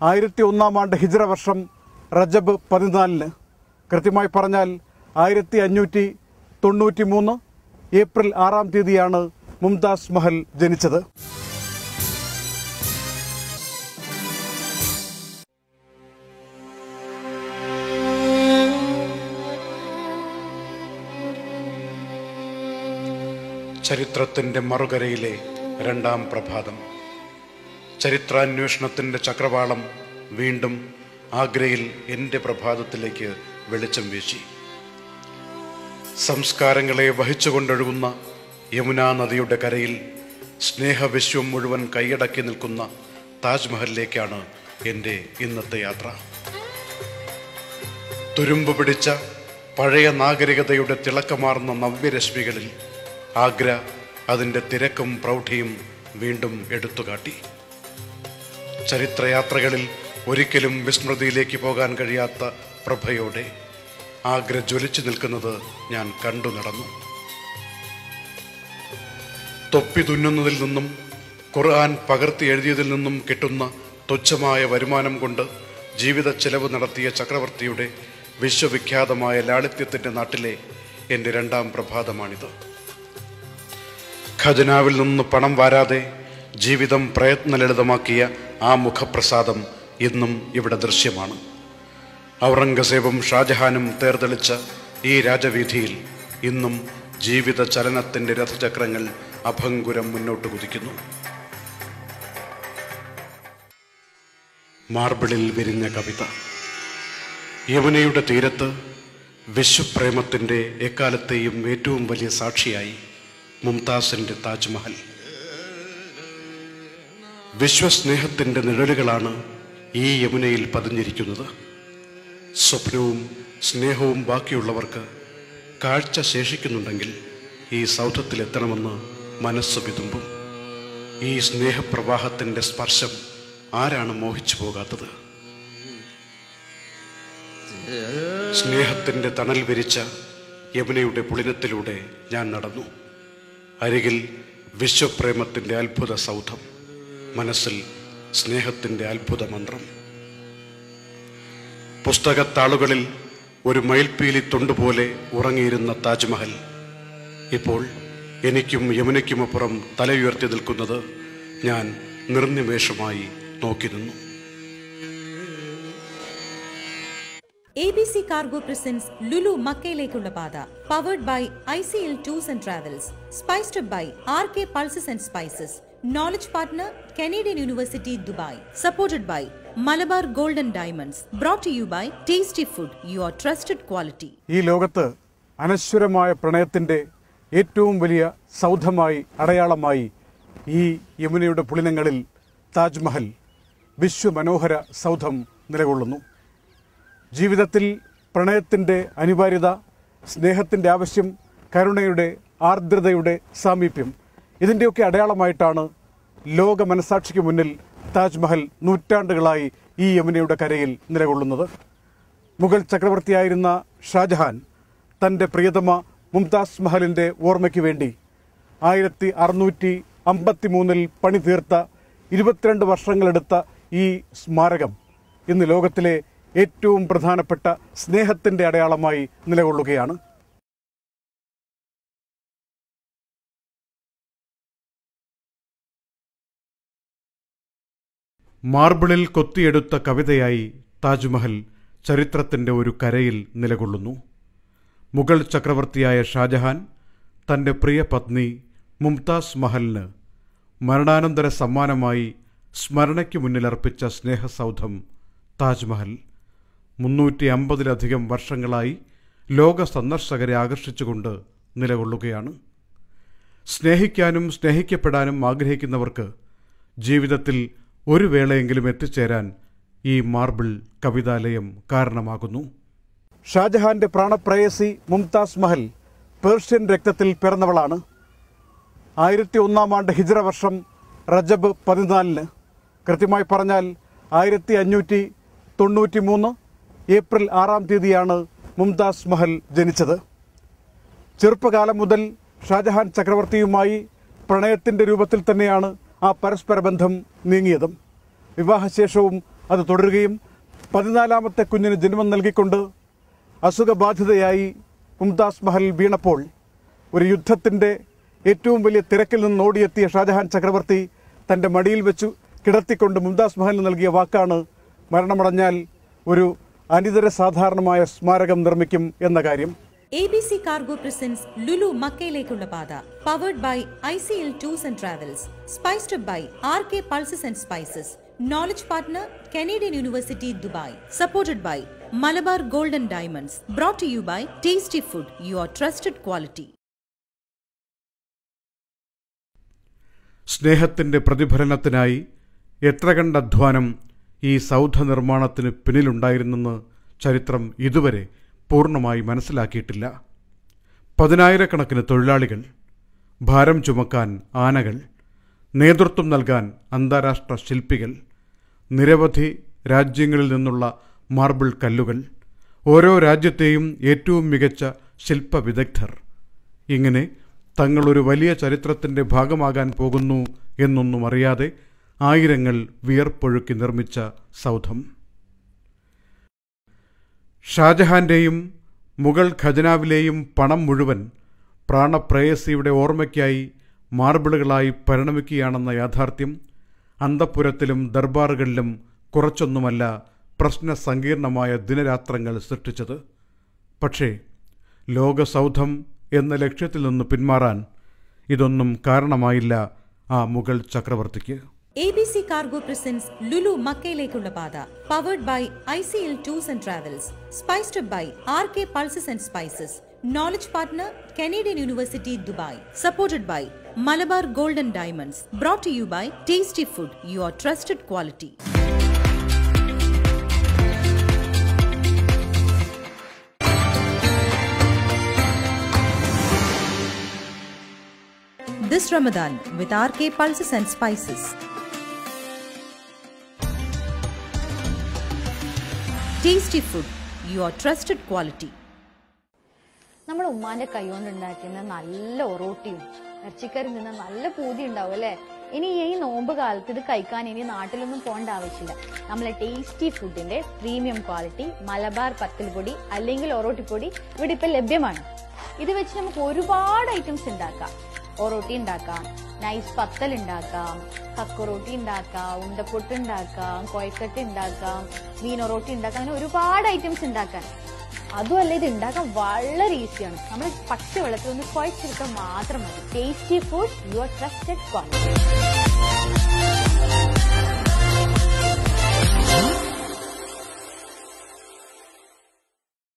ആയിരത്തി ഒന്നാം ആണ്ട് ഹിജ്ര വർഷം റജബ് പതിനാലിന് കൃത്യമായി പറഞ്ഞാൽ ആയിരത്തി അഞ്ഞൂറ്റി തൊണ്ണൂറ്റി മൂന്ന് ഏപ്രിൽ ആറാം തീയതിയാണ് മുംതാസ് മഹൽ ജനിച്ചത് ചരിത്രത്തിൻ്റെ മറുകരയിലെ രണ്ടാം പ്രഭാതം ചരിത്രാന്വേഷണത്തിൻ്റെ ചക്രവാളം വീണ്ടും ആഗ്രയിൽ എൻ്റെ പ്രഭാതത്തിലേക്ക് വെളിച്ചം വീശി സംസ്കാരങ്ങളെ വഹിച്ചുകൊണ്ടൊഴുകുന്ന യമുനാ നദിയുടെ കരയിൽ സ്നേഹവിശ്വം മുഴുവൻ കൈയടക്കി നിൽക്കുന്ന താജ്മഹലിലേക്കാണ് എൻ്റെ ഇന്നത്തെ യാത്ര തുരുമ്പ് പിടിച്ച പഴയ നാഗരികതയുടെ തിളക്കമാർന്ന നവ്യരശ്മികളിൽ ആഗ്ര അതിൻ്റെ തിരക്കും പ്രൗഢിയും വീണ്ടും എടുത്തുകാട്ടി ചരിത്രയാത്രകളിൽ ഒരിക്കലും വിസ്മൃതിയിലേക്ക് പോകാൻ കഴിയാത്ത പ്രഭയോടെ ആഗ്ര ജ്വലിച്ചു നിൽക്കുന്നത് ഞാൻ കണ്ടു നടന്നു തൊപ്പി തുന്നുന്നതിൽ നിന്നും ഖുർആൻ പകർത്തി എഴുതിയതിൽ നിന്നും കിട്ടുന്ന തുച്ഛമായ വരുമാനം കൊണ്ട് ജീവിത ചെലവ് നടത്തിയ ചക്രവർത്തിയുടെ വിശ്വവിഖ്യാതമായ ലാളിത്യത്തിൻ്റെ നാട്ടിലെ എൻ്റെ രണ്ടാം പ്രഭാതമാണിത് ഖജനാവിൽ നിന്ന് പണം വാരാതെ ജീവിതം പ്രയത്നലളിതമാക്കിയ ആ മുഖപ്രസാദം ഇന്നും ഇവിടെ ദൃശ്യമാണ് ഔറംഗസേബും ഷാജഹാനും തേർതെളിച്ച ഈ രാജവീഥിയിൽ ഇന്നും ജീവിത ചലനത്തിൻ്റെ രഥചക്രങ്ങൾ അഭംഗുരം മുന്നോട്ട് കുതിക്കുന്നു മാർബിളിൽ വിരിഞ്ഞ കവിത യമുനയുടെ തീരത്ത് വിശ്വപ്രേമത്തിൻ്റെ എക്കാലത്തെയും ഏറ്റവും വലിയ സാക്ഷിയായി മുംതാസിൻ്റെ താജ്മഹൽ വിശ്വസ്നേഹത്തിൻ്റെ നിഴലുകളാണ് ഈ യമുനയിൽ പതിഞ്ഞിരിക്കുന്നത് സ്വപ്നവും സ്നേഹവും ബാക്കിയുള്ളവർക്ക് കാഴ്ച ശേഷിക്കുന്നുണ്ടെങ്കിൽ ഈ സൗധത്തിലെത്തണമെന്ന് മനസ്സ് വിതുമ്പും ഈ സ്നേഹപ്രവാഹത്തിൻ്റെ സ്പർശം ആരാണ് മോഹിച്ചു പോകാത്തത് സ്നേഹത്തിൻ്റെ തണൽ വിരിച്ച യമുനയുടെ പുളിനത്തിലൂടെ ഞാൻ നടന്നു അരികിൽ വിശ്വപ്രേമത്തിൻ്റെ അത്ഭുത സൗധം മനസ്സിൽ സ്നേഹത്തിൻ്റെ അത്ഭുത മന്ത്രം പുസ്തകത്താളുകളിൽ ഒരു മയിൽപ്പീലി തൊണ്ടുപോലെ ഉറങ്ങിയിരുന്ന താജ്മഹൽ ഇപ്പോൾ എനിക്കും യമുനയ്ക്കുമപ്പുറം തലയുയർത്തി നിൽക്കുന്നത് ഞാൻ നിർനിമേഷമായി നോക്കി നിന്നു A B C cargo presents Lulu മക്കയിലേക്കുള്ള പാത powered by I C L tours and travels spiced by R K pulses and spices knowledge partner Canadian university Dubai supported by Malabar golden diamonds brought you by tasty food your trusted quality ഈ ലോകത്ത് അനശ്വരമായ പ്രണയത്തിൻ്റെ ഏറ്റവും വലിയ സൗധമായി അടയാളമായി ഈ യമുനയുടെ പുളിനങ്ങളിൽ താജ്മഹൽ വിശ്വമനോഹര സൗധം നിലകൊള്ളുന്നു ജീവിതത്തിൽ പ്രണയത്തിൻ്റെ അനിവാര്യത സ്നേഹത്തിൻ്റെ ആവശ്യം കരുണയുടെ ആർദ്രതയുടെ സാമീപ്യം ഇതിൻ്റെയൊക്കെ അടയാളമായിട്ടാണ് ലോക മനസാക്ഷിക്ക് മുന്നിൽ താജ്മഹൽ നൂറ്റാണ്ടുകളായി ഈ യമുനയുടെ കരയിൽ നിലകൊള്ളുന്നത് മുഗൾ ചക്രവർത്തിയായിരുന്ന ഷാജഹാൻ തൻ്റെ പ്രിയതമ മുംതാസ് മഹലിൻ്റെ ഓർമ്മയ്ക്ക് വേണ്ടി ആയിരത്തി അറുന്നൂറ്റി അമ്പത്തി മൂന്നിൽ പണി തീർത്ത ഇരുപത്തിരണ്ട് വർഷങ്ങളെടുത്ത ഈ സ്മാരകം ഇന്ന് ലോകത്തിലെ ഏറ്റവും പ്രധാനപ്പെട്ട സ്നേഹത്തിൻ്റെ അടയാളമായി നിലകൊള്ളുകയാണ് മാർബിളിൽ കൊത്തിയെടുത്ത കവിതയായി താജ്മഹൽ ചരിത്രത്തിൻ്റെ ഒരു കരയിൽ നിലകൊള്ളുന്നു മുഗൾ ചക്രവർത്തിയായ ഷാജഹാൻ തൻ്റെ പ്രിയ പത്നി മുംതാസ് മഹലിന് മരണാനന്തര സമ്മാനമായി സ്മരണയ്ക്ക് മുന്നിലർപ്പിച്ച സ്നേഹസൗധം താജ്മഹൽ മുന്നൂറ്റി അമ്പതിലധികം വർഷങ്ങളായി ലോക സന്ദർശകരെ ആകർഷിച്ചുകൊണ്ട് നിലകൊള്ളുകയാണ് സ്നേഹിക്കാനും സ്നേഹിക്കപ്പെടാനും ആഗ്രഹിക്കുന്നവർക്ക് ജീവിതത്തിൽ ഒരു വേളയെങ്കിലും എത്തിച്ചേരാൻ ഈ മാർബിൾ കവിതാലയം കാരണമാകുന്നു ഷാജഹാന്റെ പ്രാണപ്രേയസി മുംതാസ് മഹൽ പേർഷ്യൻ രക്തത്തിൽ പിറന്നവളാണ് ആയിരത്തി ഒന്നാം ആണ്ട് ഹിജ്ര വർഷം റജബ് പതിനാലിന് കൃത്യമായി പറഞ്ഞാൽ ആയിരത്തി അഞ്ഞൂറ്റി തൊണ്ണൂറ്റി മൂന്ന് ഏപ്രിൽ ആറാം തീയതിയാണ് മുംതാസ് മഹൽ ജനിച്ചത് ചെറുപ്പകാലം മുതൽ ഷാജഹാൻ ചക്രവർത്തിയുമായി പ്രണയത്തിൻ്റെ രൂപത്തിൽ തന്നെയാണ് ആ പരസ്പര ബന്ധം നീങ്ങിയതും വിവാഹശേഷവും അത് തുടരുകയും പതിനാലാമത്തെ കുഞ്ഞിന് ജന്മം നൽകിക്കൊണ്ട് അസുഖബാധിതയായി മുംതാസ് മഹൽ വീണപ്പോൾ ഒരു യുദ്ധത്തിൻ്റെ ഏറ്റവും വലിയ തിരക്കിൽ നിന്ന് ഓടിയെത്തിയ ഷാജഹാൻ ചക്രവർത്തി തൻ്റെ മടിയിൽ വെച്ചു കിടത്തിക്കൊണ്ട് മുംതാസ് മഹലിന് നൽകിയ വാക്കാണ് മരണമടഞ്ഞാൽ ഒരു അനിതര സാധാരണമായ സ്മാരകം നിർമ്മിക്കും എന്ന കാര്യം A B C cargo presents Lulu മക്കയിലേക്കുള്ള പാത powered by I C L tours and travels spiced by R K pulses and spices knowledge partner Canadian university Dubai supported by Malabar golden diamonds brought to you by tasty food your trusted quality സ്നേഹത്തിൻ്റെ പ്രതിഫലനത്തിനായി എത്ര കണ്ട അധ്വാനം ഈ സൗധ നിർമ്മാണത്തിന് പിന്നിലുണ്ടായിരുന്നെന്ന് ചരിത്രം ഇതുവരെ പൂർണ്ണമായി മനസ്സിലാക്കിയിട്ടില്ല പതിനായിരക്കണക്കിന് തൊഴിലാളികൾ ഭാരം ചുമക്കാൻ ആനകൾ നേതൃത്വം നൽകാൻ അന്താരാഷ്ട്ര ശില്പികൾ നിരവധി രാജ്യങ്ങളിൽ നിന്നുള്ള മാർബിൾ കല്ലുകൾ ഓരോ രാജ്യത്തെയും ഏറ്റവും മികച്ച ശില്പ വിദഗ്ധർ ഇങ്ങനെ തങ്ങളൊരു വലിയ ചരിത്രത്തിൻ്റെ ഭാഗമാകാൻ പോകുന്നു എന്നൊന്നും അറിയാതെ ആയിരങ്ങൾ വിയർപ്പൊഴുക്കി നിർമ്മിച്ച സൗധം ഷാജഹാന്റെയും മുഗൾ ഖജനാവിലെയും പണം മുഴുവൻ പ്രാണപ്രേയസിയുടെ ഓർമ്മയ്ക്കായി മാർബിളുകളായി പരിണമിക്കുകയാണെന്ന യാഥാർത്ഥ്യം അന്തപ്പുരത്തിലും ദർബാറുകളിലും കുറച്ചൊന്നുമല്ല പ്രശ്ന സങ്കീർണമായ ദിനരാത്രങ്ങൾ സൃഷ്ടിച്ചത് പക്ഷേ ലോകസൗധം എന്ന ലക്ഷ്യത്തിൽ നിന്ന് പിന്മാറാൻ ഇതൊന്നും കാരണമായില്ല ആ മുഗൾ ചക്രവർത്തിക്ക് A B C cargo presents Lulu മക്കയിലേക്കുള്ള പാത powered by I C L tours and travels spiced by R K pulses and spices knowledge partner Canadian university Dubai supported by Malabar golden diamonds brought to you by tasty food your trusted quality This Ramadan with RK Pulses and Spices. Tasty food, your trusted quality. നമ്മൾ ഉമ്മാന്റെ കൈകൊണ്ട് ഉണ്ടാക്കുന്ന നല്ല ഒറോട്ടിയും ഇറച്ചിക്കറി നിന്ന് നല്ല പൂതി ഉണ്ടാവും അല്ലെ ഇനി ഈ നോമ്പ് കാലത്ത് ഇത് കഴിക്കാൻ ഇനി നാട്ടിലൊന്നും പോകേണ്ട ആവശ്യമില്ല നമ്മളെ ടേസ്റ്റി ഫുഡിന്റെ പ്രീമിയം ക്വാളിറ്റി മലബാർ പത്തിൽ പൊടി അല്ലെങ്കിൽ ഒറോട്ടിപ്പൊടി ഇവിടെ ഇപ്പൊ ലഭ്യമാണ് ഇത് വെച്ച് നമുക്ക് ഒരുപാട് ഐറ്റംസ് ഉണ്ടാക്കാം ഒറോട്ടി ഉണ്ടാക്കാം നൈസ് പത്തൽ ഉണ്ടാക്കാം കക്കുറോട്ടി ഉണ്ടാക്കാം ഉണ്ടപ്പൊട്ട് ഉണ്ടാക്കാം കോയക്കട്ട് ഉണ്ടാക്കാം മീൻ ഒറോട്ടി ഉണ്ടാക്കാം അങ്ങനെ ഒരുപാട് ഐറ്റംസ് ഉണ്ടാക്കാൻ അതുമല്ല ഇത് ഉണ്ടാക്കാൻ വളരെ ഈസിയാണ് നമ്മൾ പച്ച വെള്ളത്തിൽ ഒന്ന് കുഴച്ചെടുക്കാൻ മാത്രം മതി tasty food your trusted quality